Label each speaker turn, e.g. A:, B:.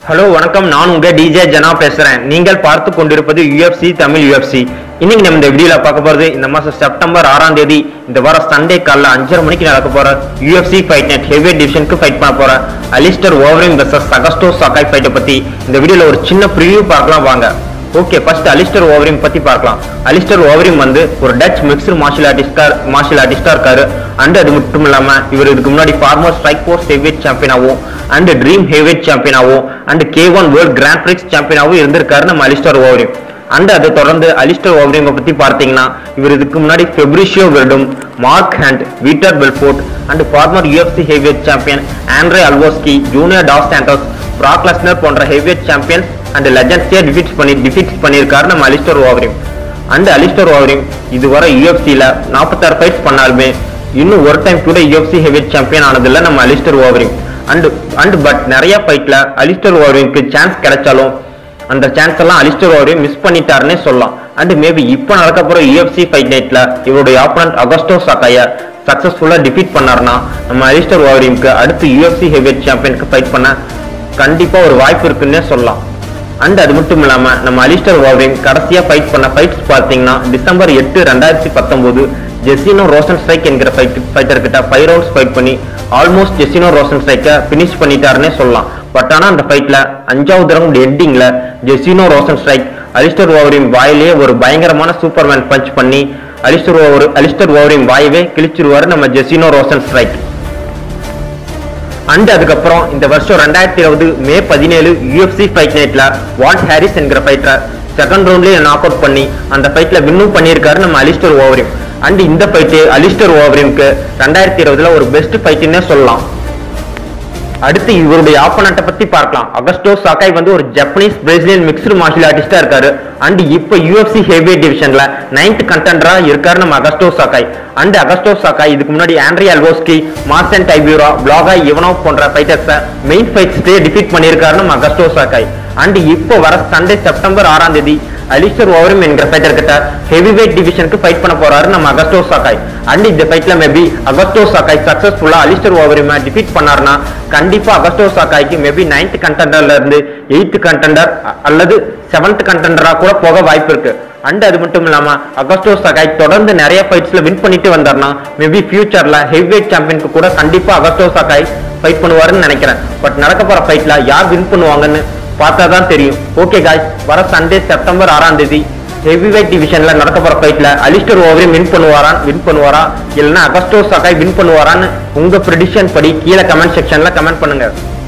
A: hello வணக்கம் நான் உங்க டிஜே ஜனா பேசுறேன் நீங்கள் பார்த்து கொண்டிருப்பது UFC தமிழ் UFC இன்னைக்கு நம்ம இந்த வீடியோல பார்க்க போறது இந்த மாசம் செப்டம்பர் ஆறாம் தேதி இந்த வாரம் சண்டே காலைல அஞ்சரை மணிக்கு நடக்க போற UFC ஃபைட் நெட் ஹெவி டிவிஷனுக்கு ஃபைட் பண்ண போற Alistair Overeem versus Augusto Sakai ஃபைட்டை பத்தி இந்த வீடியோல ஒரு சின்ன ப்ரிவியூ பார்க்கலாம் வாங்க ஓகே ஃபர்ஸ்ட் அலிஸ்டர் ஓவரிங் பத்தி பார்க்கலாம் அலிஸ்டர் ஓவரிங் வந்து ஒரு டச் மிக்ஸ்டு மார்ஷியல் ஆர்டிஸ்டா மார்ஷியல் ஆர்டிஸ்டா இருக்காரு அண்ட் அது மட்டும் இல்லாம இவர் இதுக்கு முன்னாடி ஃபார்மர் ஸ்ட்ரைக் ஃபோர்ஸ் ஹெவிவேட் சாம்பியனாகவும் அண்ட் ட்ரீம் ஹெவிவேட் சாம்பியனாகவும் and K one world grand prix சாம்பியனாகவும் இருந்திருக்காரு நம்ம அலிஸ்டர் ஓவரிங் அண்ட் அதை தொடர்ந்து அலிஸ்டர் ஓவரிங்கை பத்தி பார்த்தீங்கன்னா இவர் இதுக்கு முன்னாடி Fabricio Werdum Mark Hunt Vitor Belfort and former UFC heavyweight champion Andrei Arlovski Junior dos Santos Brock Lesnar போன்ற ஹெவிவேட் சாம்பியன்ஸ் அண்ட் லெஜண்ட்ஸே டிஃபீட் பண்ணி டிஃபீட் பண்ணியிருக்காரு நம்ம Alistair Overeem and Alistair Overeem இதுவரை யூஎஃப்சியில் நாற்பத்தாறு ஃபைட்ஸ் பண்ணாலுமே இன்னும் ஒரு டைம் கூட யூஎஃப்சி ஹெவிவேட் சாம்பியன் ஆனதில்ல நம்ம Alistair Overeem and and but நிறைய ஃபைட்ல அலிஸ்டர் ஓவரிங்க்கு சான்ஸ் கிடைச்சாலும் அந்த சான்ஸ் எல்லாம் அலிஸ்டர் ஓவரையும் மிஸ் பண்ணிட்டாருன்னே சொல்லலாம் அண்ட் மேபி இப்போ நடக்க போற யூஎஃப்சி ஃபைட் நைட்ல இவருடைய ஆப்பனண்ட் அகஸ்டோ சாக்காய சக்சஸ்ஃபுல்லா டிஃபீட் பண்ணாருன்னா நம்ம அலிஸ்டர் ஓவரிங்க்கு அடுத்து யூஎஃப்சி ஹெவியட் சாம்பியனுக்கு ஃபைட் பண்ண கண்டிப்பா ஒரு வாய்ப்பு இருக்குன்னே சொல்லலாம் அண்ட் அது மட்டும் இல்லாம நம்ம அலிஸ்டர் ஓவரிங் கடைசியா ஃபைட் பண்ண ஃபைட்ஸ் பார்த்தீங்கன்னா டிசம்பர் எட்டு ரெண்டாயிரத்தி பத்தொன்பது ஜெசினோ ரோசன் ஸ்ட்ரைக் என்கிற ஃபைட் ஃபைட்டர் கிட்ட ஃபைவ் ரவுண்ட்ஸ் ஃபைட் பண்ணி ஆல்மோஸ்ட் ஜெசினோ ரோசன் ஸ்ட்ரைக்கை ஃபினிஷ் பண்ணிட்டாருன்னே சொல்லலாம் பட் ஆனா அந்த ஃபைட்ல அஞ்சாவது ரவுண்ட் எண்டிங்ல ஜெசினோ ரோசன் ஸ்ட்ரைக் அலிஸ்டர் ஓவரின் வாயிலேயே ஒரு பயங்கரமான சூப்பர்மேன் பஞ்ச் பண்ணி அலிஸ்டர் ஓவர் அலிஸ்டர் ஓவரின் வாயவே கிழிச்சிருவாரு நம்ம ஜெசினோ ரோசன் ஸ்ட்ரைக் அண்ட் அதுக்கப்புறம் இந்த வருஷம் ரெண்டாயிரத்தி இருபது மே பதினேழு யூஎஃப்சி ஃபைட் நைட்ல வாட் ஹாரிஸ் என்கிற ஃபைட்டர் செகண்ட் ரவுண்ட்லயே நாக் அவுட் பண்ணி அந்த ஃபைட்ல வின்னும் பண்ணியிருக்காரு நம்ம அலிஸ்டர் ஓவரிம் அண்ட் இந்த ஃபைட்டு அலிஸ்டர் ஓவரிம்க்கு ரெண்டாயிரத்தி இருபதுல ஒரு பெஸ்ட் ஃபைட்டுன்னே சொல்லலாம் அடுத்து இவருடைய ஆப்பனண்ட்டை பத்தி பார்க்கலாம் அகஸ்டோ சாக்காய் வந்து ஒரு ஜப்பனீஸ் பிரேசிலியன் மிக்ஸ்டு மார்ஷியல் ஆர்டிஸ்டா இருக்காரு அண்ட் இப்போ யூஎஃப்சி ஹெவி டிவிஷன்ல நைன்த் கண்டெண்டரா இருக்காரு நம்ம Augusto Sakai and Augusto Sakai இதுக்கு முன்னாடி ஆண்ட்ரி அல்வோஸ்கி மார்சன் டைபியூரா பிளாகா இவனோ போன்ற ஃபைட்டர்ஸை மெயின் ஃபைட்ஸ்டே டிஃபீட் பண்ணியிருக்காரு நம்ம அகஸ்டோ சாக்காய் அண்ட் இப்போ வர சண்டே செப்டம்பர் ஆறாம் தேதி அலிஸ்டர் ஓவரும் என்கிற ஃபைட்டர் கிட்ட ஹெவி வெயிட் டிவிஷனுக்கு ஃபைட் பண்ண போறாரு நம்ம அகஸ்டோ சாக்காய் அண்ட் இந்த ஃபைட்ல மேபி அகஸ்டோ சாக்காய் சக்சஸ்ஃபுல்லா அலிஸ்டர் ஓவருமே டிஃபீட் பண்ணாருன்னா கண்டிப்பா அகஸ்டோ சாக்காய்க்கு மேபி நைன்த் கண்டெண்டர்ல இருந்து எயித்து கண்டெண்டர் அல்லது செவன்த் கண்டெண்டரா கூட போக வாய்ப்பு இருக்கு அண்ட் அது மட்டும் இல்லாம அகஸ்டோ சகாய் தொடர்ந்து நிறைய ஃபைட்ஸ்ல வின் பண்ணிட்டு வந்தார்னா மேபி ஃபியூச்சர்ல ஹெவிவேட் சாம்பியனுக்கு கூட கண்டிப்பா அகஸ்டோ சகாய் ஃபைட் பண்ணுவாருன்னு நினைக்கிறேன் பட் நடக்க போற ஃபைட்ல யார் வின் பண்ணுவாங்கன்னு பார்த்தா தான் தெரியும் ஓகே காய்ஸ் வர சண்டே செப்டம்பர் ஆறாம் தேதி ஹெவிவேட் டிவிஷன்ல நடக்க போற ஃபைட்ல அலிஸ்டர் ஓவரையும் வின் பண்ணுவாரா வின் பண்ணுவாரா இல்லைன்னா அகஸ்டோ சகாய் வின் பண்ணுவாரான்னு உங்க ப்ரெடிஷன் படி கீழே கமெண்ட் செக்ஷன்ல கமெண்ட் பண்ணுங்க